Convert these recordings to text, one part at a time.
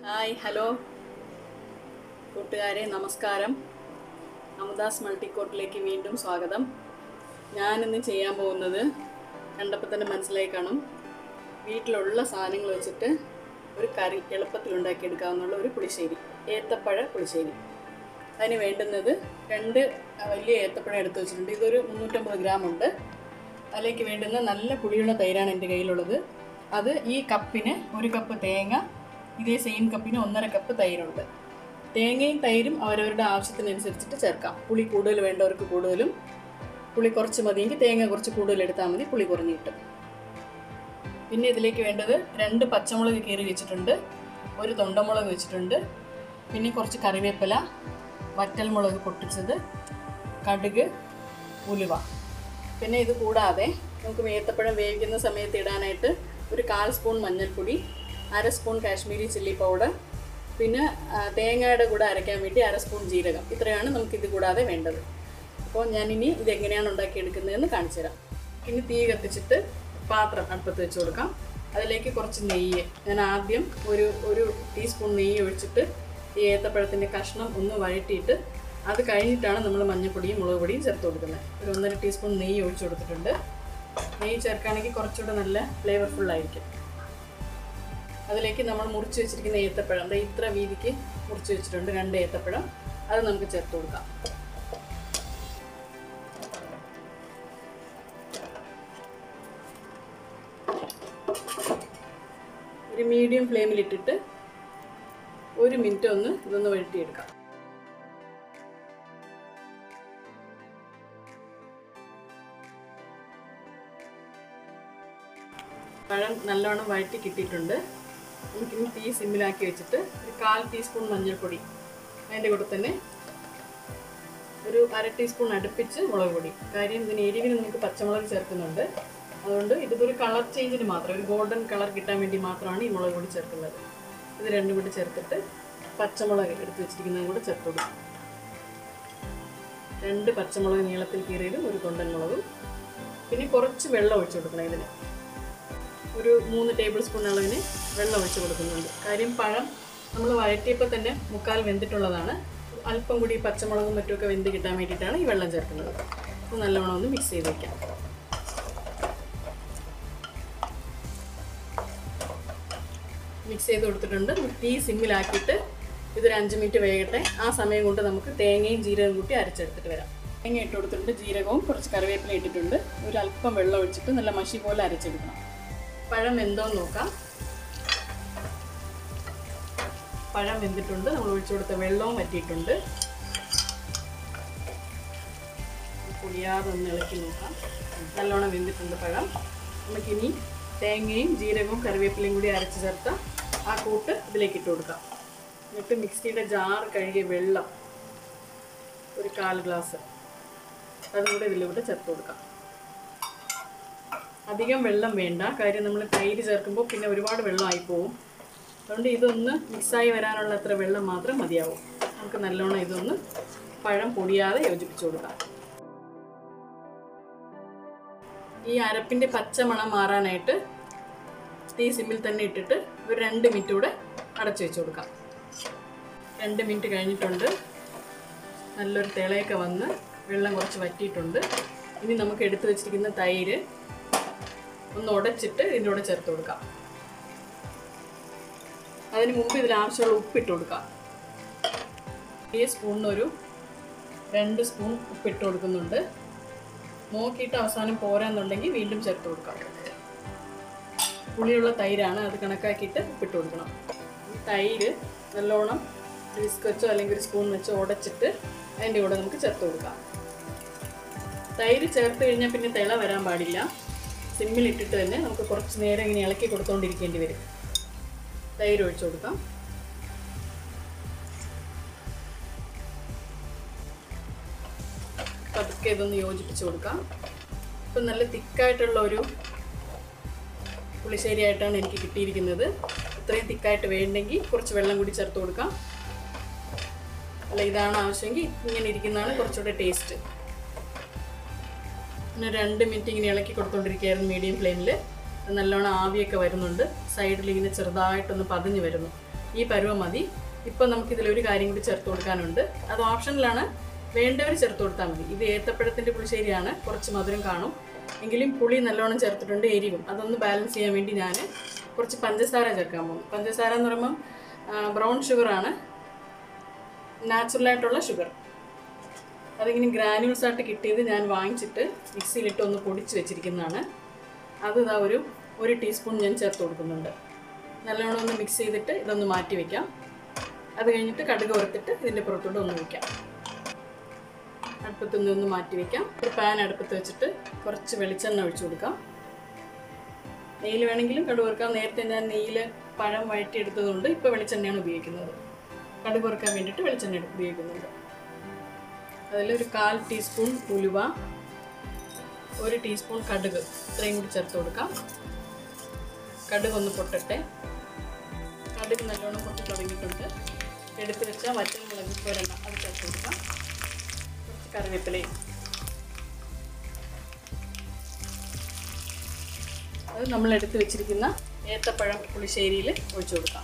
hi hello കൂട്ടുകാരെ നമസ്കാരം അമുദാസ് മൾട്ടിക്കോട്ടിലേക്ക് വീണ്ടും സ്വാഗതം ഞാനിന്ന് ചെയ്യാൻ പോകുന്നത് കണ്ടപ്പോൾ തന്നെ മനസ്സിലായി കാണും വീട്ടിലുള്ള സാധനങ്ങൾ വെച്ചിട്ട് ഒരു കറി എളുപ്പത്തിൽ ഉണ്ടാക്കിയെടുക്കാവുന്നുള്ള ഒരു പുളിശ്ശേരി ഏത്തപ്പഴ പുളിശ്ശേരി അതിന് വേണ്ടുന്നത് രണ്ട് വലിയ ഏത്തപ്പഴം എടുത്ത് വെച്ചിട്ടുണ്ട് ഇതൊരു മുന്നൂറ്റമ്പത് ഗ്രാം ഉണ്ട് അതിലേക്ക് വേണ്ടുന്ന നല്ല പുളിയുള്ള തൈരാണ് എൻ്റെ കയ്യിലുള്ളത് അത് ഈ കപ്പിന് ഒരു കപ്പ് തേങ്ങ ഇതേ സെയിം കപ്പിന് ഒന്നര കപ്പ് തൈരുണ്ട് തേങ്ങയും തൈരും അവരവരുടെ ആവശ്യത്തിനനുസരിച്ചിട്ട് ചേർക്കാം പുളി കൂടുതൽ വേണ്ടവർക്ക് കൂടുതലും പുളി കുറച്ച് മതിയെങ്കിൽ തേങ്ങ കുറച്ച് കൂടുതൽ എടുത്താൽ മതി പുളി കുറഞ്ഞ് കിട്ടും പിന്നെ ഇതിലേക്ക് വേണ്ടത് രണ്ട് പച്ചമുളക് കീറി വെച്ചിട്ടുണ്ട് ഒരു തൊണ്ടമുളക് വെച്ചിട്ടുണ്ട് പിന്നെ കുറച്ച് കറിവേപ്പില വറ്റൽമുളക് പൊട്ടിച്ചത് കടുക് ഉലുവ പിന്നെ ഇത് കൂടാതെ നമുക്ക് ഏത്തപ്പഴം വേവിക്കുന്ന സമയത്ത് ഇടാനായിട്ട് ഒരു കാൽ സ്പൂൺ മഞ്ഞൾപ്പൊടി അര സ്പൂൺ കാശ്മീരി ചില്ലി പൗഡർ പിന്നെ ആ, തേങ്ങയുടെ കൂടെ അരയ്ക്കാൻ വേണ്ടി അര സ്പൂൺ ജീരകം ഇത്രയാണ് നമുക്കിത് കൂടാതെ വേണ്ടത് അപ്പോൾ ഞാനിനി ഇതെങ്ങനെയാണ് ഉണ്ടാക്കിയെടുക്കുന്നതെന്ന് കാണിച്ചു തരാം ഇനി തീ കത്തിച്ചിട്ട് പാത്രം അടുപ്പത്ത് വെച്ച് കൊടുക്കാം അതിലേക്ക് കുറച്ച് നെയ്യ് ഞാൻ ആദ്യം ഒരു ഒരു ടീസ്പൂൺ നെയ്യ് ഒഴിച്ചിട്ട് ഈ ഏത്തപ്പഴത്തിൻ്റെ കഷ്ണം ഒന്ന് വഴറ്റിയിട്ട് അത് കഴിഞ്ഞിട്ടാണ് നമ്മൾ മഞ്ഞൾപ്പൊടിയും മുളക് പൊടിയും ചേർത്ത് കൊടുക്കുന്നത് ഒരു ഒന്നര ടീസ്പൂൺ നെയ്യ് ഒഴിച്ചു കൊടുത്തിട്ടുണ്ട് നെയ്യ് ചേർക്കുകയാണെങ്കിൽ കുറച്ചുകൂടെ നല്ല ഫ്ലേവർഫുൾ ആയിരിക്കും അതിലേക്ക് നമ്മൾ മുറിച്ച് വെച്ചിരിക്കുന്ന ഏത്തപ്പഴം ദേ ഇത്ര വീതിക്ക് മുറിച്ച് വെച്ചിട്ടുണ്ട് രണ്ട് ഏത്തപ്പഴം അത് നമുക്ക് ചേർത്ത് കൊടുക്കാം ഒരു മീഡിയം ഫ്ലെയിമിൽ ഇട്ടിട്ട് ഒരു മിനിറ്റ് ഒന്ന് ഇതൊന്ന് വഴറ്റിയെടുക്കാം പഴം നല്ലോണം വഴറ്റി കിട്ടിയിട്ടുണ്ട് നമുക്കിനി തീ സിമ്മിലാക്കി വെച്ചിട്ട് ഒരു കാൽ ടീസ്പൂൺ മഞ്ഞൾപ്പൊടി അതിൻ്റെ കൂടെ തന്നെ ഒരു അര ടീസ്പൂൺ അടുപ്പിച്ച് മുളക് പൊടി കാര്യം ഇതിന് എരിവിന് നമുക്ക് പച്ചമുളക് ചേർക്കുന്നുണ്ട് അതുകൊണ്ട് ഇതൊരു കളർ ചേഞ്ചിന് മാത്രം ഒരു ഗോൾഡൻ കളർ കിട്ടാൻ വേണ്ടി മാത്രമാണ് ഈ മുളക് പൊടി ചേർക്കുന്നത് ഇത് രണ്ടും കൂടി ചേർത്തിട്ട് പച്ചമുളക് എടുത്ത് വെച്ചിരിക്കുന്നതും കൂടെ ചേർത്ത് കൊടുക്കും രണ്ട് പച്ചമുളക് നീളത്തിൽ കീറിയതും ഒരു തൊണ്ടൻ മുളകും പിന്നെ കുറച്ച് വെള്ളം ഒഴിച്ചു കൊടുക്കണം ഇതിന് ഒരു മൂന്ന് ടേബിൾ സ്പൂൺ അളവിന് വെള്ളം ഒഴിച്ച് കൊടുക്കുന്നുണ്ട് കാര്യം പഴം നമ്മൾ വഴറ്റിയപ്പോൾ തന്നെ മുക്കാൽ വെന്തിട്ടുള്ളതാണ് അല്പം കൂടി പച്ചമുളകും മറ്റുമൊക്കെ വെന്ത് കിട്ടാൻ വേണ്ടിയിട്ടാണ് ഈ വെള്ളം ചേർക്കുന്നത് ഇത് നല്ലവണ്ണം ഒന്ന് മിക്സ് ചെയ്ത് വയ്ക്കാം മിക്സ് ചെയ്ത് കൊടുത്തിട്ടുണ്ട് തീ സിമ്മിലാക്കിയിട്ട് ഇതൊരു അഞ്ച് മിനിറ്റ് വേകട്ടെ ആ സമയം കൊണ്ട് നമുക്ക് തേങ്ങയും ജീരകവും കൂട്ടി അരച്ചെടുത്തിട്ട് വരാം തേങ്ങ ഇട്ട് കൊടുത്തിട്ടുണ്ട് ജീരകവും കുറച്ച് കറിവേപ്പില ഇട്ടിട്ടുണ്ട് ഒരു അല്പം വെള്ളം ഒഴിച്ചിട്ട് നല്ല മഷി പോലെ അരച്ചെടുക്കണം പഴം വെന്തോന്ന് നോക്കാം പഴം വെന്തിട്ടുണ്ട് നമ്മൾ ഒഴിച്ചു കൊടുത്ത വെള്ളവും വറ്റിയിട്ടുണ്ട് പൊടിയാതെ ഒന്ന് ഇളക്കി നോക്കാം നല്ലോണം വെന്തിട്ടുണ്ട് പഴം നമുക്കിനി തേങ്ങയും ജീരകവും കറിവേപ്പിലയും കൂടി അരച്ച് ചേർത്ത ആ കൂട്ട് ഇതിലേക്ക് ഇട്ട് കൊടുക്കാം എന്നിട്ട് മിക്സിയുടെ ജാർ കഴുകിയ വെള്ളം ഒരു കാൽ ഗ്ലാസ് അതും കൂടെ ഇതിലൂടെ ചേർത്ത് കൊടുക്കാം അധികം വെള്ളം വേണ്ട കാര്യം നമ്മൾ തൈര് ചേർക്കുമ്പോൾ പിന്നെ ഒരുപാട് വെള്ളമായി പോവും അതുകൊണ്ട് ഇതൊന്ന് മിക്സായി വരാനുള്ള അത്ര വെള്ളം മാത്രം മതിയാവും നമുക്ക് നല്ലോണം ഇതൊന്ന് പഴം പൊടിയാതെ യോജിപ്പിച്ച് കൊടുക്കാം ഈ അരപ്പിൻ്റെ പച്ച മണം മാറാനായിട്ട് തീ സിമ്മിൽ തന്നെ ഇട്ടിട്ട് ഒരു രണ്ട് മിനിറ്റ് കൂടെ അടച്ചു വെച്ച് കൊടുക്കാം രണ്ട് മിനിറ്റ് കഴിഞ്ഞിട്ടുണ്ട് നല്ലൊരു തിളയൊക്കെ വന്ന് വെള്ളം കുറച്ച് വറ്റിയിട്ടുണ്ട് ഇനി നമുക്ക് എടുത്തു വെച്ചിരിക്കുന്ന തൈര് ഒന്ന് ഉടച്ചിട്ട് ഇതിൻ്റെ കൂടെ ചേർത്ത് കൊടുക്കാം അതിന് മുമ്പ് ഇതിൽ ആവശ്യമുള്ള ഉപ്പിട്ട് കൊടുക്കാം ഈ സ്പൂണിന് ഒരു രണ്ട് സ്പൂൺ ഉപ്പിട്ട് കൊടുക്കുന്നുണ്ട് നോക്കിയിട്ട് അവസാനം പോരാന്നുണ്ടെങ്കിൽ വീണ്ടും ചേർത്ത് കൊടുക്കാം പുളിയുള്ള തൈരാണ് അത് കണക്കാക്കിയിട്ട് ഉപ്പിട്ട് കൊടുക്കണം ഈ തൈര് നല്ലോണം വിസ്ക് വെച്ചോ അല്ലെങ്കിൽ ഒരു സ്പൂൺ വെച്ചോ ഉടച്ചിട്ട് അതിൻ്റെ കൂടെ നമുക്ക് ചേർത്ത് കൊടുക്കാം തൈര് ചേർത്ത് കഴിഞ്ഞാൽ പിന്നെ തിള വരാൻ പാടില്ല സിമ്മിൽ ഇട്ടിട്ട് തന്നെ നമുക്ക് കുറച്ച് നേരം ഇങ്ങനെ ഇളക്കി കൊടുത്തുകൊണ്ടിരിക്കേണ്ടി വരും തൈര് ഒഴിച്ചു കൊടുക്കാം പതുക്കെ ഇതൊന്ന് യോജിപ്പിച്ച് കൊടുക്കാം ഇപ്പം നല്ല തിക്കായിട്ടുള്ള ഒരു പുളിശ്ശേരി ആയിട്ടാണ് എനിക്ക് കിട്ടിയിരിക്കുന്നത് ഇത്രയും തിക്കായിട്ട് വേണ്ടെങ്കിൽ കുറച്ച് വെള്ളം കൂടി ചേർത്ത് കൊടുക്കാം അല്ല ഇതാണ് ആവശ്യമെങ്കിൽ ഇങ്ങനെ ഇരിക്കുന്നതാണ് കുറച്ചുകൂടെ ടേസ്റ്റ് പിന്നെ രണ്ട് മിനിറ്റ് ഇങ്ങനെ ഇളക്കി കൊടുത്തോണ്ടിരിക്കുകയായിരുന്നു മീഡിയം ഫ്ലെയിമിൽ നല്ലോണം ആവിയൊക്കെ വരുന്നുണ്ട് സൈഡിൽ ഇങ്ങനെ ചെറുതായിട്ടൊന്ന് പതിഞ്ഞ് വരുന്നു ഈ പരുവം മതി ഇപ്പം നമുക്കിതിലൊരു കാര്യം കൂടി ചേർത്ത് കൊടുക്കാനുണ്ട് അത് ഓപ്ഷനിലാണ് വേണ്ടവർ ചേർത്ത് കൊടുത്താൽ മതി ഇത് ഏത്തപ്പഴത്തിൻ്റെ പുളിശ്ശേരിയാണ് കുറച്ച് മധുരം കാണും എങ്കിലും പുളി നല്ലോണം ചേർത്തിട്ടുണ്ട് എരിവും അതൊന്ന് ബാലൻസ് ചെയ്യാൻ വേണ്ടി ഞാൻ കുറച്ച് പഞ്ചസാര ചേർക്കാൻ പോകും പഞ്ചസാര എന്ന് പറയുമ്പം ബ്രൗൺ ഷുഗറാണ് നാച്ചുറലായിട്ടുള്ള ഷുഗർ അതിങ്ങനെ ഗ്രാനുവൽസ് ആയിട്ട് കിട്ടിയത് ഞാൻ വാങ്ങിച്ചിട്ട് മിക്സിയിലിട്ട് ഒന്ന് പൊടിച്ച് വെച്ചിരിക്കുന്നതാണ് അത് ഇതാ ഒരു ഒരു ടീസ്പൂൺ ഞാൻ ചേർത്ത് കൊടുക്കുന്നുണ്ട് നല്ലോണം ഒന്ന് മിക്സ് ചെയ്തിട്ട് ഇതൊന്ന് മാറ്റി വയ്ക്കാം അത് കഴിഞ്ഞിട്ട് കടുക് വറുത്തിട്ട് ഇതിൻ്റെ പുറത്തോട്ട് ഒന്ന് വയ്ക്കാം അടുപ്പത്ത് നിന്ന് ഒന്ന് മാറ്റി വയ്ക്കാം ഒരു പാൻ അടുപ്പത്ത് വെച്ചിട്ട് കുറച്ച് വെളിച്ചെണ്ണ ഒഴിച്ചു കൊടുക്കാം നെയ്യിൽ വേണമെങ്കിലും കടുക് വറുക്കാം നേരത്തെ ഞാൻ നെയ്യിൽ പഴം വഴറ്റിയെടുത്തതുകൊണ്ട് ഇപ്പോൾ വെളിച്ചെണ്ണയാണ് ഉപയോഗിക്കുന്നത് കടുക് വറുക്കാൻ വേണ്ടിയിട്ട് വെളിച്ചെണ്ണ ഉപയോഗിക്കുന്നുണ്ട് അതിലൊരു കാൽ ടീസ്പൂൺ ഉലുവ ഒരു ടീസ്പൂൺ കടുക് ഇത്രയും കൂടി ചേർത്ത് കൊടുക്കാം കടുക് ഒന്ന് പൊട്ടട്ടെ കടുക് നല്ലോണം പൊട്ടി തുടങ്ങിയിട്ടുണ്ട് എടുത്ത് വെച്ച വറ്റൽ മുളക് ഒരെണ്ണ അത് ചേർത്ത് കൊടുക്കാം കുറച്ച് കറിവേപ്പിലയും അത് നമ്മൾ എടുത്ത് വെച്ചിരിക്കുന്ന ഏത്തപ്പഴം പുളിശ്ശേരിയിൽ ഒഴിച്ചു കൊടുക്കാം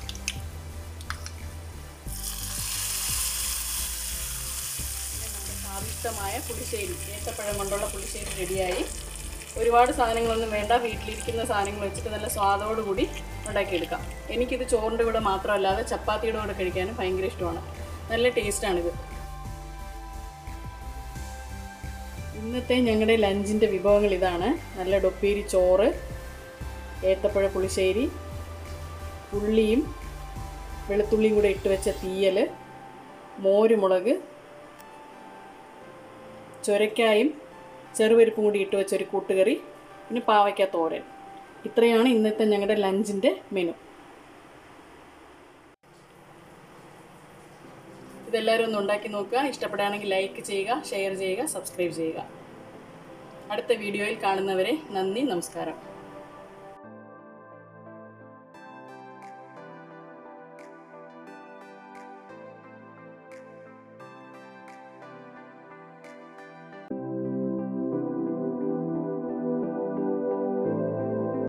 സ്വാദിഷ്ടമായ പുളിശ്ശേരി ഏത്തപ്പഴം കൊണ്ടുള്ള പുളിശ്ശേരി റെഡിയായി ഒരുപാട് സാധനങ്ങളൊന്നും വേണ്ട വീട്ടിലിരിക്കുന്ന സാധനങ്ങൾ വെച്ചിട്ട് നല്ല സ്വാദോടുകൂടി ഉണ്ടാക്കിയെടുക്കാം എനിക്കിത് ചോറിൻ്റെ കൂടെ മാത്രമല്ലാതെ ചപ്പാത്തിയുടെ കൂടെ കഴിക്കാനും ഭയങ്കര ഇഷ്ടമാണ് നല്ല ടേസ്റ്റാണിത് ഇന്നത്തെ ഞങ്ങളുടെ ലഞ്ചിൻ്റെ വിഭവങ്ങൾ ഇതാണ് നല്ല ഡൊപ്പേരി ചോറ് ഏത്തപ്പഴ പുളിശ്ശേരി ഉള്ളിയും വെളുത്തുള്ളിയും കൂടെ ഇട്ട് വെച്ച തീയൽ മോരുമുളക് ചൊരക്കായും ചെറുപരിപ്പും കൂടി ഇട്ട് വെച്ചൊരു കൂട്ടുകറി പിന്നെ പാവയ്ക്ക തോരൻ ഇത്രയാണ് ഇന്നത്തെ ഞങ്ങളുടെ ലഞ്ചിൻ്റെ മെനു ഇതെല്ലാവരും ഒന്ന് ഉണ്ടാക്കി നോക്കുക ഇഷ്ടപ്പെടുകയാണെങ്കിൽ ലൈക്ക് ചെയ്യുക ഷെയർ ചെയ്യുക സബ്സ്ക്രൈബ് ചെയ്യുക അടുത്ത വീഡിയോയിൽ കാണുന്നവരെ നന്ദി നമസ്കാരം